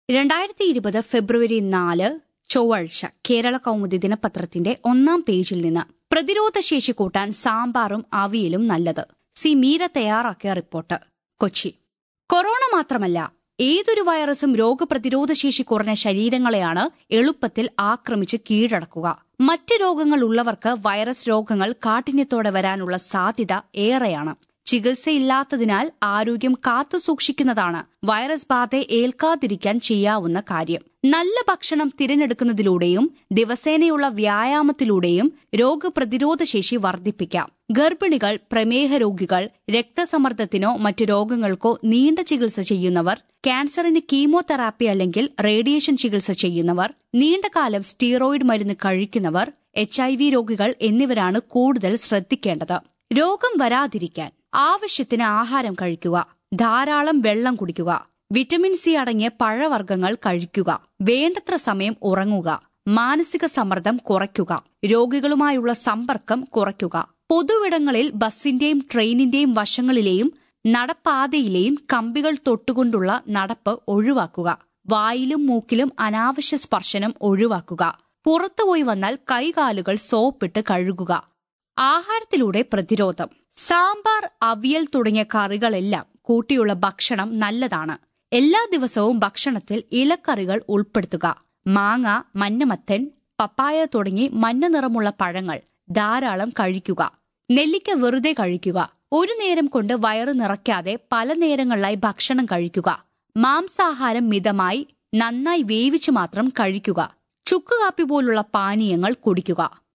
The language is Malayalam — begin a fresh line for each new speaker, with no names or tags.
രണ്ടായിരത്തി ഇരുപത് ഫെബ്രുവരി നാല് ചൊവ്വാഴ്ച കേരള കൗമുദി ദിനപത്രത്തിന്റെ ഒന്നാം പേജിൽ നിന്ന് പ്രതിരോധശേഷി കൂട്ടാൻ സാമ്പാറും അവിയലും നല്ലത് സി മീര തയ്യാറാക്കിയ റിപ്പോർട്ട് കൊച്ചി കൊറോണ മാത്രമല്ല ഏതൊരു വൈറസും രോഗപ്രതിരോധശേഷി കുറഞ്ഞ ശരീരങ്ങളെയാണ് എളുപ്പത്തിൽ ആക്രമിച്ച് കീഴടക്കുക മറ്റ് രോഗങ്ങൾ ഉള്ളവർക്ക് വൈറസ് രോഗങ്ങൾ കാഠിന്യത്തോടെ വരാനുള്ള സാധ്യത ഏറെയാണ് ചികിത്സയില്ലാത്തതിനാൽ ആരോഗ്യം കാത്തുസൂക്ഷിക്കുന്നതാണ് വൈറസ് ബാധ ഏൽക്കാതിരിക്കാൻ ചെയ്യാവുന്ന കാര്യം നല്ല ഭക്ഷണം തിരഞ്ഞെടുക്കുന്നതിലൂടെയും ദിവസേനയുള്ള വ്യായാമത്തിലൂടെയും രോഗപ്രതിരോധ ശേഷി വർദ്ധിപ്പിക്കാം ഗർഭിണികൾ പ്രമേഹ രോഗികൾ രക്തസമ്മർദ്ദത്തിനോ മറ്റു രോഗങ്ങൾക്കോ നീണ്ട ചികിത്സ ചെയ്യുന്നവർ ക്യാൻസറിന് കീമോതെറാപ്പി അല്ലെങ്കിൽ റേഡിയേഷൻ ചികിത്സ ചെയ്യുന്നവർ നീണ്ടകാലം സ്റ്റീറോയിഡ് മരുന്ന് കഴിക്കുന്നവർ എച്ച് ഐ വി രോഗികൾ എന്നിവരാണ് കൂടുതൽ ശ്രദ്ധിക്കേണ്ടത് രോഗം വരാതിരിക്കാൻ ആവശ്യത്തിന് ആഹാരം കഴിക്കുക ധാരാളം വെള്ളം കുടിക്കുക വിറ്റമിൻ സി അടങ്ങിയ പഴവർഗ്ഗങ്ങൾ കഴിക്കുക വേണ്ടത്ര സമയം ഉറങ്ങുക മാനസിക സമ്മർദ്ദം കുറയ്ക്കുക രോഗികളുമായുള്ള സമ്പർക്കം കുറയ്ക്കുക പൊതുവിടങ്ങളിൽ ബസിന്റെയും ട്രെയിനിന്റെയും വശങ്ങളിലെയും നടപ്പാതയിലെയും കമ്പികൾ തൊട്ടുകൊണ്ടുള്ള നടപ്പ് ഒഴിവാക്കുക വായിലും മൂക്കിലും അനാവശ്യ സ്പർശനം ഒഴിവാക്കുക പുറത്തുപോയി വന്നാൽ കൈകാലുകൾ സോപ്പിട്ട് കഴുകുക ആഹാരത്തിലൂടെ പ്രതിരോധം സാമ്പാർ അവിയൽ തുടങ്ങിയ കറികളെല്ലാം കൂട്ടിയുള്ള ഭക്ഷണം നല്ലതാണ് എല്ലാ ദിവസവും ഭക്ഷണത്തിൽ ഇലക്കറികൾ ഉൾപ്പെടുത്തുക മാങ്ങ മഞ്ഞമത്തൻ പപ്പായ തുടങ്ങി മഞ്ഞ നിറമുള്ള പഴങ്ങൾ ധാരാളം കഴിക്കുക നെല്ലിക്ക വെറുതെ കഴിക്കുക ഒരു നേരം കൊണ്ട് വയറ് നിറയ്ക്കാതെ പല നേരങ്ങളിലായി ഭക്ഷണം കഴിക്കുക മാംസാഹാരം മിതമായി നന്നായി വേവിച്ചു മാത്രം കഴിക്കുക ചുക്കുകാപ്പി പോലുള്ള പാനീയങ്ങൾ കുടിക്കുക